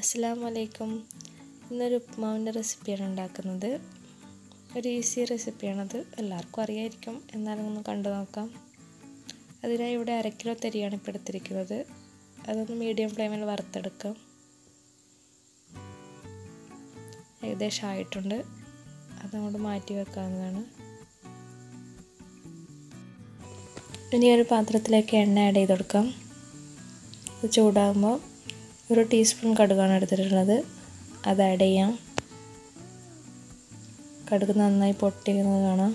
അസ്സാം വലൈക്കും ഇന്നൊരു ഉപ്മാവിൻ്റെ റെസിപ്പിയാണ് ഉണ്ടാക്കുന്നത് ഒരു ഈസി റെസിപ്പിയാണത് എല്ലാവർക്കും അറിയായിരിക്കും എന്നാലും ഒന്ന് കണ്ടു നോക്കാം അതിനായി ഇവിടെ അര കിലോ തരിയാണ് ഇപ്പോൾ എടുത്തിരിക്കുന്നത് അതൊന്ന് മീഡിയം ഫ്ലെയിമിൽ വറുത്തെടുക്കാം ഏകദേശം ആയിട്ടുണ്ട് അതങ്ങോട്ട് മാറ്റി വെക്കാവുന്നതാണ് ഇനി ഒരു പാത്രത്തിലേക്ക് എണ്ണ ആഡ് ചെയ്ത് കൊടുക്കാം ഇത് ചൂടാകുമ്പോൾ ഒരു ടീസ്പൂൺ കടുകാണ് എടുത്തിട്ടുള്ളത് അത് ആഡ് ചെയ്യാം കടുക് നന്നായി പൊട്ടിക്കുന്നത് കാണാം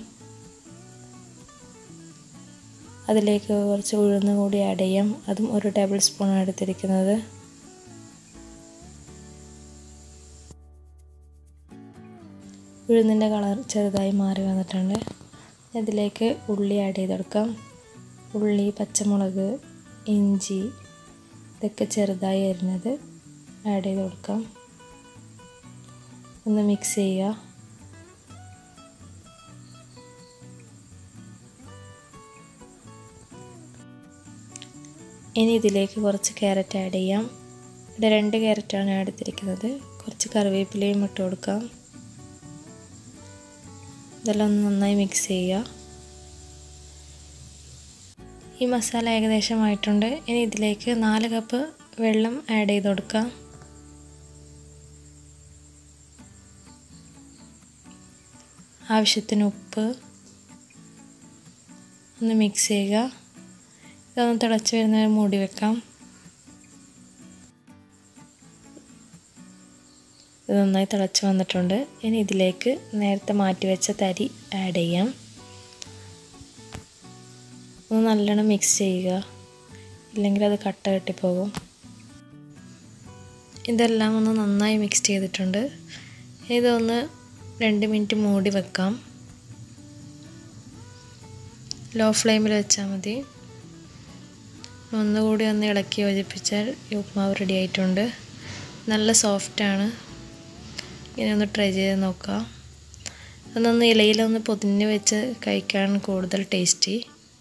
അതിലേക്ക് കുറച്ച് ഉഴുന്ന് കൂടി ആഡ് ചെയ്യാം അതും ഒരു ടേബിൾ സ്പൂണാണ് എടുത്തിരിക്കുന്നത് ഉഴുന്നിൻ്റെ കളർ ചെറുതായി മാറി വന്നിട്ടുണ്ട് അതിലേക്ക് ഉള്ളി ആഡ് ചെയ്തെടുക്കാം ഉള്ളി പച്ചമുളക് ഇഞ്ചി ഇതൊക്കെ ചെറുതായി അരിഞ്ഞത് ആഡ് ചെയ്ത് കൊടുക്കാം ഒന്ന് മിക്സ് ചെയ്യുക ഇനി ഇതിലേക്ക് കുറച്ച് ക്യാരറ്റ് ആഡ് ചെയ്യാം ഇവിടെ രണ്ട് ക്യാരറ്റാണ് ഞാൻ എടുത്തിരിക്കുന്നത് കുറച്ച് കറിവേപ്പിലയും ഇട്ട് കൊടുക്കാം ഇതെല്ലാം ഒന്ന് നന്നായി മിക്സ് ചെയ്യുക ഈ മസാല ഏകദേശമായിട്ടുണ്ട് ഇനി ഇതിലേക്ക് നാല് കപ്പ് വെള്ളം ആഡ് ചെയ്ത് കൊടുക്കാം ആവശ്യത്തിന് ഉപ്പ് ഒന്ന് മിക്സ് ചെയ്യുക ഇതൊന്ന് തിളച്ച് വരുന്ന മൂടി വെക്കാം ഇത് നന്നായി തിളച്ച് വന്നിട്ടുണ്ട് ഇനി ഇതിലേക്ക് നേരത്തെ മാറ്റി വെച്ച തരി ആഡ് ചെയ്യാം ഒന്ന് നല്ലോണം മിക്സ് ചെയ്യുക ഇല്ലെങ്കിൽ അത് കട്ട കെട്ടിപ്പോകും ഇതെല്ലാം ഒന്ന് നന്നായി മിക്സ് ചെയ്തിട്ടുണ്ട് ഇതൊന്ന് രണ്ട് മിനിറ്റ് മൂടി വെക്കാം ലോ ഫ്ലെയിമിൽ വെച്ചാൽ മതി ഒന്നുകൂടി ഒന്ന് ഇളക്കി യോജിപ്പിച്ചാൽ ഈ ഉപ്മാവ് റെഡി ആയിട്ടുണ്ട് നല്ല സോഫ്റ്റാണ് ഇങ്ങനെ ഒന്ന് ട്രൈ ചെയ്ത് നോക്കാം അതൊന്ന് ഇലയിലൊന്ന് പൊതിഞ്ഞ് വെച്ച് കഴിക്കാൻ കൂടുതൽ ടേസ്റ്റി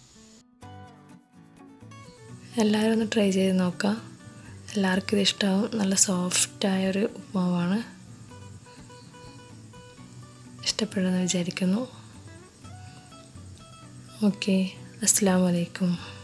എല്ലാവരും ഒന്ന് ട്രൈ ചെയ്ത് നോക്കാം എല്ലാവർക്കും ഇത് ഇഷ്ടമാവും നല്ല സോഫ്റ്റായൊരു ഉപ്മാവാണ് ഇഷ്ടപ്പെടുമെന്ന് വിചാരിക്കുന്നു ഓക്കെ അസ്സാം വലൈക്കും